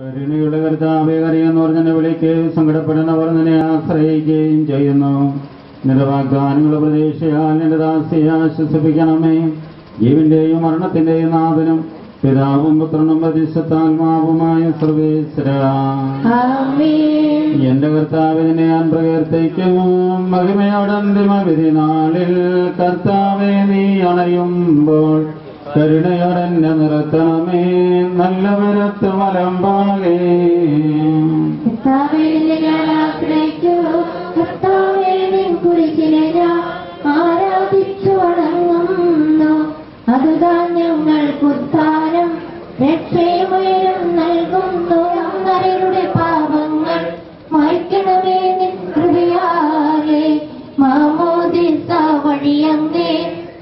കരുണയുടെ കർത്താവെ കരയെന്ന് പറഞ്ഞെന്നെ വിളിക്കുകയും സങ്കടപ്പെടുന്നവർ നിന്നെ ആശ്രയിക്കുകയും ചെയ്യുന്നു നിന്റെ വാഗ്ദാനങ്ങളുടെ പ്രതീക്ഷയാൽ നിന്റെ ദാസിയെ ആശ്വസിപ്പിക്കണമേ ജീവന്റെയും മരണത്തിന്റെയും നാഥനും പിതാവും പുത്രനും പരിശുദ്ധാത്മാവുമായ സർവേശ്വര ആമേൻ എന്റെ കർത്താവിനെ ഞാൻ പ്രകീർത്തിക്കും മഹിമയോടെ അന്തിമ വിധി നാളിൽ കർത്താവെ നീ അണയുമ്പോൾ കരുണയോടെ എന്നെ നിർത്തണമേ നല്ലവരത്ത് വലമ്പാകേ കർത്താവേ നിന്നെ ഞാൻ ആശ്രയിച്ചു കർത്താവേ നിൻ കുരിശിനെ ഞാൻ ആരാധിച്ചു വണങ്ങുന്നു അതുതാൻ ഞങ്ങൾക്ക് ഉത്ഥാനം രക്ഷയുമേലും നൽകുന്നു അങ്ങരുടെ പാപങ്ങൾ മായ്ക്കണമേ നിൻ കൃപയാലേ മാമോദിസ വഴിയങ്ങേ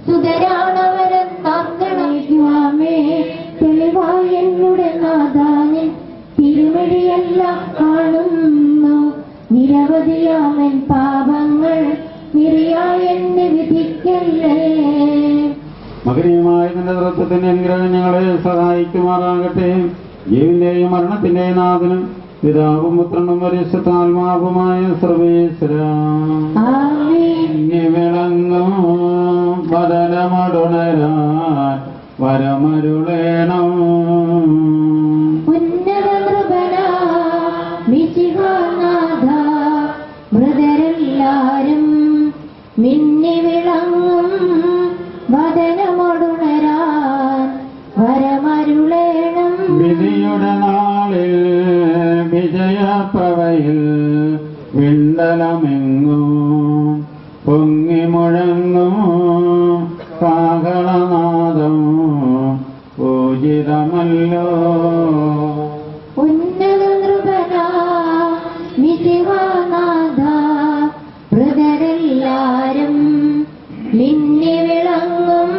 സുതരാണവരെന്നർക്കണമേ തെളിവായ എന്നുടെ നാദാനിൽ തിരുവഴിയെല്ലാം കാണുന്നു നിരവധിയാമൻ പാപങ്ങൾ നിറയായ എന്നെ വിധിക്കല്ലേ മകനീയമായ നിന്റെ തൃത്വത്തിന്റെ അനുഗ്രഹം ഞങ്ങളെ സഹായിക്കുമാറാകട്ടെ ജീവന്റെയും മരണത്തിന്റെയും നാഥനും പിതാവും പുത്രനും പരിശുദ്ധാത്മാവുമായ സർവേശ്വര ആമേൻ ഇനി വിളങ്ങും ബദലമടുണരാൻ വരമരുളേണം ഉന്നത നൃപന മിശിഹാനാഥ മൃതരെല്ലാരും മിന്നി വിളങ്ങും വദനമൊടുണരാൻ വരമരുളേണം വിധിയുടെ നാളിൽ വിജയപ്രവയിൽ വിണ്ടലമെങ്ങും പൊങ്ങി മുഴങ്ങും കാഹളനാദം പൂജിതമല്ലോ ഉന്നത നൃപന മിശിഹാനാഥ മൃതരെല്ലാരും മിന്നി വിളങ്ങും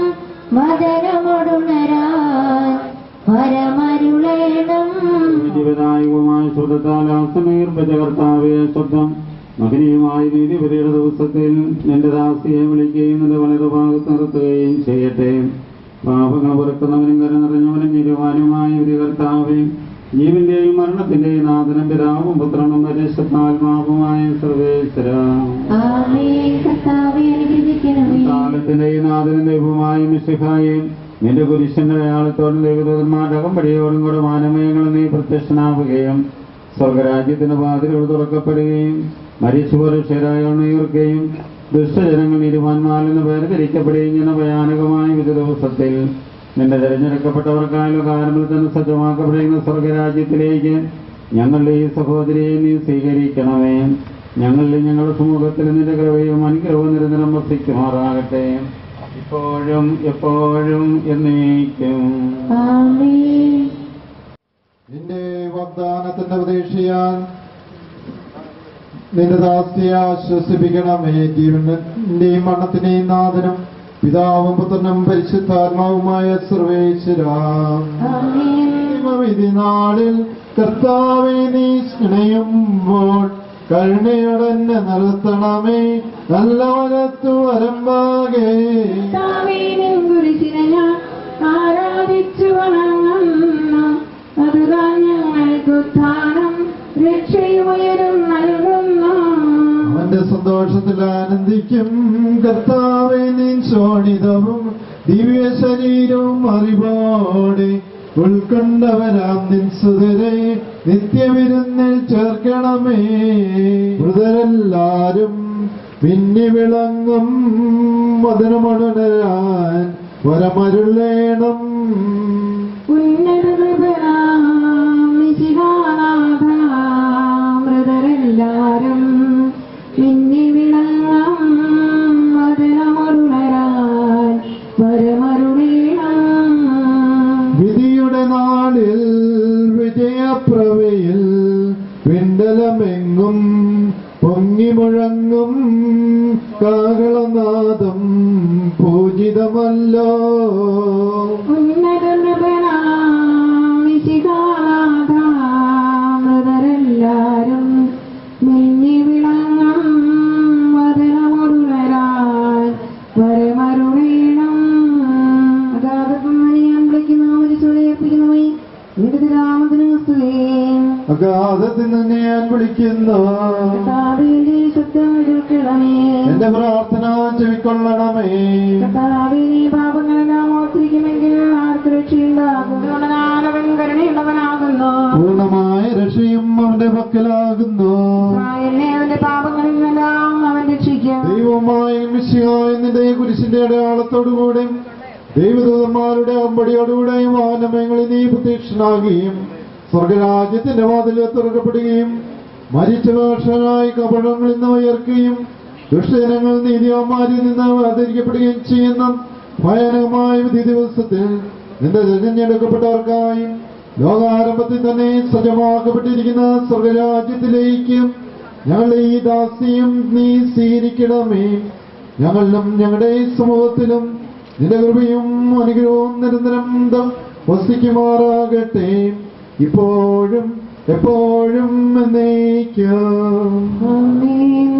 വദനമൊടുണരാൻ വരമരുളേണം ജീവദായകവുമായ ശ്രുതത്താൽ ആസമീർഭജകർത്താവേ ശബ്ദം മകനീയമായ നീതിപതിയുടെ ദിവസത്തിൽ നിന്റെ ദാസിയെ വിളിക്കുകയും നിന്റെ വലതുഭാഗത്ത് നിർത്തുകയും ചെയ്യട്ടെ പാപങ്ങൾ പുറക്കുന്നവനും കര നിറഞ്ഞവനും നിരുവാനുമായ ഒരു കർത്താവേ ജീവന്റെയും മരണത്തിന്റെയും നാഥനും പിതാവും പുത്രനും പരിശുദ്ധാത്മാവുമായ സർവേശ്വര ആമേൻ കർത്താവേ അനുഗ്രഹിക്കണമേ കാലത്തിന്റെയും നാഥനും ദൈവമായ മിശിഹായും നിന്റെ കുരിശന്റെ അയാളത്തോടും ദൈവദൂതന്മാരുടെ അകമ്പടിയോടും കൂടെ മാനമയങ്ങളും നീ പ്രത്യക്ഷനാവുകയും സ്വർഗരാജ്യത്തിന്റെ വാതിലുകൾ തുറക്കപ്പെടുകയും മരിച്ചുപരുഷരായ ഉണയുകയും ദുഷ്ടജനങ്ങൾ ഇരുപത്തിനാലിൽ നിന്ന് വേർതിരിക്കപ്പെടുകയും ചെയ്യുന്ന ഭയാനകമായ വിധ ദിവസത്തിൽ നിന്റെ തിരഞ്ഞെടുക്കപ്പെട്ടവർക്കായുള്ള കാരണത്തിൽ തന്നെ സജ്ജമാക്കപ്പെടുന്ന സ്വർഗരാജ്യത്തിലേക്ക് ഞങ്ങളുടെ ഈ സഹോദരിയെ നീ സ്വീകരിക്കണമേ ഞങ്ങളുടെ ഞങ്ങളുടെ സമൂഹത്തിൽ നിന്റെ കൃപയും അനുഗ്രഹവും നിരന്തരം വസിക്കുമാറാകട്ടെ ഇപ്പോഴും എപ്പോഴും എന്നേക്കും ആമേൻ നിന്റെ വാഗ്ദാനത്തിന്റെ പ്രതീക്ഷയാൽ നിന്റെ ദാസ്തിയെ ആശ്വസിപ്പിക്കണമേ ജീവന്റെയും മരണത്തിന്റെയും നാഥനും പിതാവും പുത്രനും പരിശുദ്ധാത്മാവുമായ സർവേശ്വരാം ആമേൻ വിധി നാളിൽ കർത്താവെ നീ സ്നേഹിയുമ്പോൾ കരുണയോടെന്നെ നിർത്തണമേ നല്ല വലത്തു വരമ്പാകെ കർത്താവേ നിൻ കുരിശിനെ ഞാൻ ആരാധിച്ചു വണങ്ങുന്നു അതുതാൻ ഞങ്ങൾക്ക് ഉത്ഥാനം രക്ഷയുയരും നൽകുന്നു അവന്റെ സന്തോഷത്തിൽ ആനന്ദിക്കും കർത്താവെ നീ ശോണിതവും ദിവ്യ ശരീരവും അറിവോടെ ഉൾക്കൊണ്ടവരാം നിൻ സുതരെ നിത്യവിരുന്നിൽ ചേർക്കണമേ മൃതരെല്ലാരും പിന്നി വിളങ്ങും വദനമണരാൻ വരമരുളേണം മൃതരെല്ലാരും മിന്നി വിളങ്ങാം മധുരമരുളരാൻ വരമരുളീണം വിധിയുടെ നാളിൽ വിജയപ്രവയിൽ പിണ്ടലമെങ്ങും പൊങ്ങി മുഴങ്ങും കാകളനാദം പൂജിതമല്ലോ മൃതരെല്ലാരും മിന്നി വിളങ്ങാം മധുരമരുളരാൻ വരമരുളീണം അതാത് ഞാൻ വിളിക്കുന്ന ഒരു ചുളയർപ്പിക്കുന്നവയും നിന്റെ തിരാമതിന് സ്തുതിയും അഗാധത്തിൽ നിന്ന് ഞാൻ വിളിക്കുന്നു കർത്താവിന്റെ ശബ്ദം കേൾക്കണമേ എന്റെ പ്രാർത്ഥന ചെവിക്കൊള്ളണമേ കർത്താവിനെ പാപങ്ങളെല്ലാം ഓർത്തിരിക്കുമെങ്കിൽ ആർക്ക് രക്ഷയുണ്ടാകും അവൻ കരുണയുള്ളവനാകുന്നു പൂർണ്ണമായ രക്ഷയും അവന്റെ പക്കലാകുന്നു ഇസ്രായേലിനെ അവന്റെ പാപങ്ങളിൽ നിന്നെല്ലാം അവൻ രക്ഷിക്കും ദൈവമായ മിശിഹായ നിന്റെ കുരിശിന്റെ അടയാളത്തോടുകൂടെ ദൈവദൂതന്മാരുടെ അമ്പടിയോടുകൂടെയും വാനമയങ്ങളിൽ നീ പ്രത്യക്ഷനാകുകയും സ്വർഗരാജ്യത്തിന്റെ വാതിൽ തുറക്കപ്പെടുകയും മരിച്ച ഭാഷനായി കപടങ്ങളിൽ നിന്ന് ഉയർക്കുകയും ദുഷ്ടജനങ്ങൾ നീതിമാരിൽ നിന്ന് വേർതിരിക്കപ്പെടുകയും ചെയ്യുന്ന ഭയാനകമായ വിധി ദിവസത്തിൽ നിന്റെ തിരഞ്ഞെടുക്കപ്പെട്ടവർക്കായി ലോകാരംഭത്തിൽ തന്നെ സജ്ജമാക്കപ്പെട്ടിരിക്കുന്ന സ്വർഗരാജ്യത്തിലേക്ക് ഞങ്ങളുടെ ഈ ദാസ്യം നീ സ്വീകരിക്കണമേ ഞങ്ങളിലും ഞങ്ങളുടെ ഈ സമൂഹത്തിലും നിന്റെ കൃപയും അനുഗ്രഹവും നിരന്തരം ദ- വസിക്കുമാറാകട്ടെ ഇപ്പോഴും എപ്പോഴും എന്നേക്കും ആമേൻ.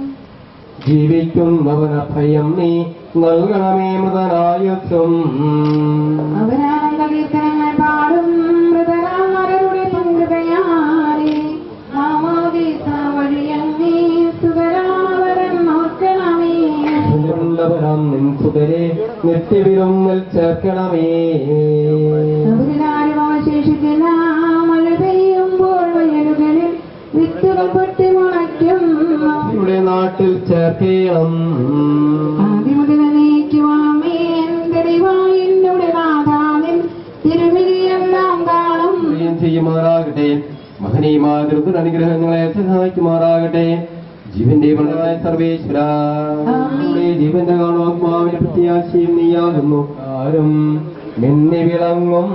ജീവിക്കുന്നവന ഭയം നീ നൽകണമേ മൃതനായുസ്സും അവരാനന്ദ കീർത്തനങ്ങൾ പാടും മൃതരാമരുടെ പങ്കുകയാലെ നാമാതീസ വഴിയങ്ങേ സുതരാവരം നോക്കണമേ ഉള്ളവരാം നിൻ സുതരെ നിത്യവിരുന്നിൽ ചേർക്കണമേ അവരിലാരും അവശേഷിക്കുന്ന മഴ പെയ്യുമ്പോൾ വയലുകളിൽ വിത്തുകൾ പൊട്ടി മുളയ്ക്കും ഇവിടെ നാട്ടിൽ ചേർക്കണം ആദ്യമുതൽ നീക്കുവാമേ എന്റെ ദൈവായിന്റെ നാഥാവിൻ തിരുവിരിയെല്ലാം കാണും പ്രിയം ചെയ്യുമാറാകട്ടെ മഹനീയമായ ദൃഢ അനുഗ്രഹങ്ങളെ സഹായിക്കുമാറാകട്ടെ ജീവന്റെ മണമായ സർവേശ്വര നമ്മുടെ ജീവന്റെ കാണുവാത്മാവിന്റെ പ്രത്യാശയും നീയാകുന്നു ആരും മിന്നി വിളങ്ങും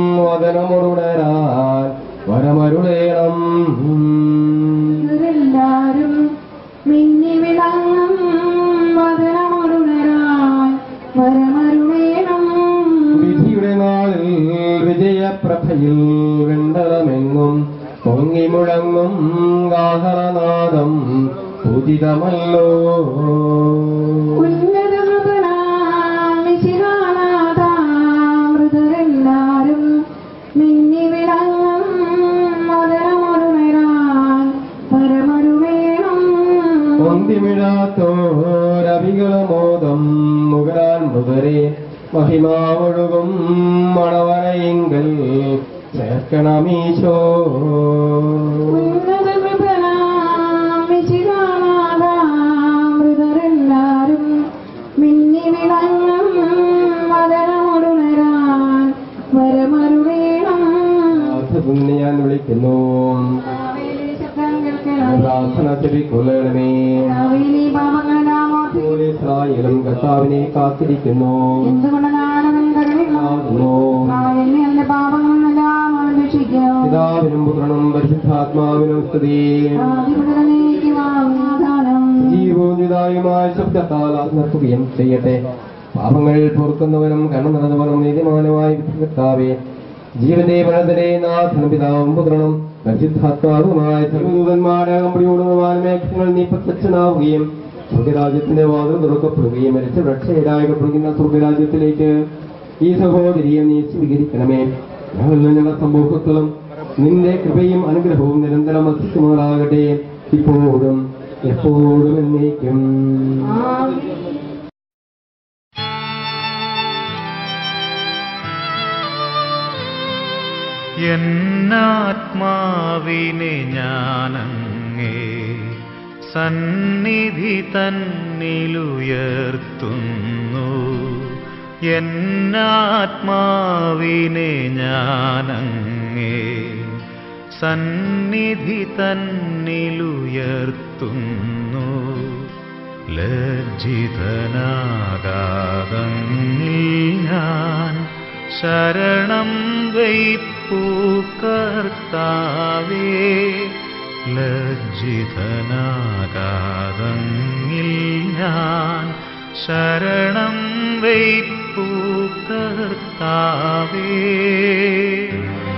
വതനമുടരാൻ വരമരുളേണം ഇവരെല്ലാരും മിന്നി വിളങ്ങും വതനമൊടുണരാൻ വരമരുളേണം വിധിയുടെ നാളിൽ വിജയപ്രഭയിൽ വെണ്ടലമെങ്ങും പൊങ്ങി മുഴങ്ങും ഗാഹരനാദം ഉദിതമല്ലോ മൃതരെല്ലാരും മിന്നി വിളങ്ങും വതനമൊടുണരാൻ വരമരുളേണം പൊന്തിമിഴാത്തോരവികളമോദം മുകരാൻ മുതരെ മഹിമാവൊഴുകും മണവരയെങ്കിൽ ചേർക്കണമീശോ മൃതരെല്ലാരും മിന്നി വിളങ്ങും മദനമൊടുണരാൻ വരമരുളേണം അർത്ഥത്തിന് ഞാൻ വിളിക്കുന്നു ശബ്ദം കേൾക്കണം പ്രാർത്ഥന ചെവിക്കൊള്ളണമേ കർത്താവേ, പാപങ്ങളെല്ലാം ഓർത്ത് ഇസ്രായേലും കർത്താവിനെ കാത്തിരിക്കുന്നു എന്തുകൊണ്ട് നാടകം കരുണിക്കുന്നു കർത്താവേ, എന്റെ പാപങ്ങളെല്ലാം അവൻ രക്ഷിക്കും പിതാവിനും പുത്രനും പരിശുദ്ധാത്മാവിനും സ്തുതി ആദിമുതലേക്ക് വാങ്ങാധാനം ജീവോദിതായുമായ ശബ്ദത്താൽ നിർത്തുകയും ചെയ്യട്ടെ പാപങ്ങൾ പൊറുക്കുന്നവനും കണ്ണു നിറഞ്ഞവനും നീതിമാനുമായ കർത്താവേ ജീവന്റെ മണത്തിലെ നാഥനും പിതാവും പുത്രനും പരിശുദ്ധാത്മാവുമായ സർവദൂതന്മാരെ അമ്പടിയോടുമാനമേഘങ്ങൾ നീ പ്രത്യക്ഷനാവുകയും സ്വർഗരാജ്യത്തിന്റെ വാതിൽ തുറക്കപ്പെടുകയും മരിച്ച രക്ഷയിലായപ്പെടുന്ന സ്വർഗരാജ്യത്തിലേക്ക് ഈ സഹോദരിയെ നീ സ്വീകരിക്കണമേ ഞങ്ങളിൽ ഞങ്ങളുടെ സമൂഹത്തിലും നിന്റെ കൃപയും അനുഗ്രഹവും നിരന്തരം വസിക്കുമാറാകട്ടെ ഇപ്പോഴും എപ്പോഴും എന്നേക്കും എന്നാത്മാവിനെ ഞാനങ്ങേ സന്നിധി തന്നിലുയർത്തുന്നു എന്നാത്മാവിനെ ഞാനങ്ങേ സന്നിധി തന്നിലുയർത്തുന്നു ലജ്ജിതനാകാതങ്ങിൽ ഞാൻ ശരണം വൈപ്പു കർത്താവേ ലജ്ജിതനാകാതങ്ങിൽ ഞാൻ ശരണം വൈപ്പു കർത്താവേ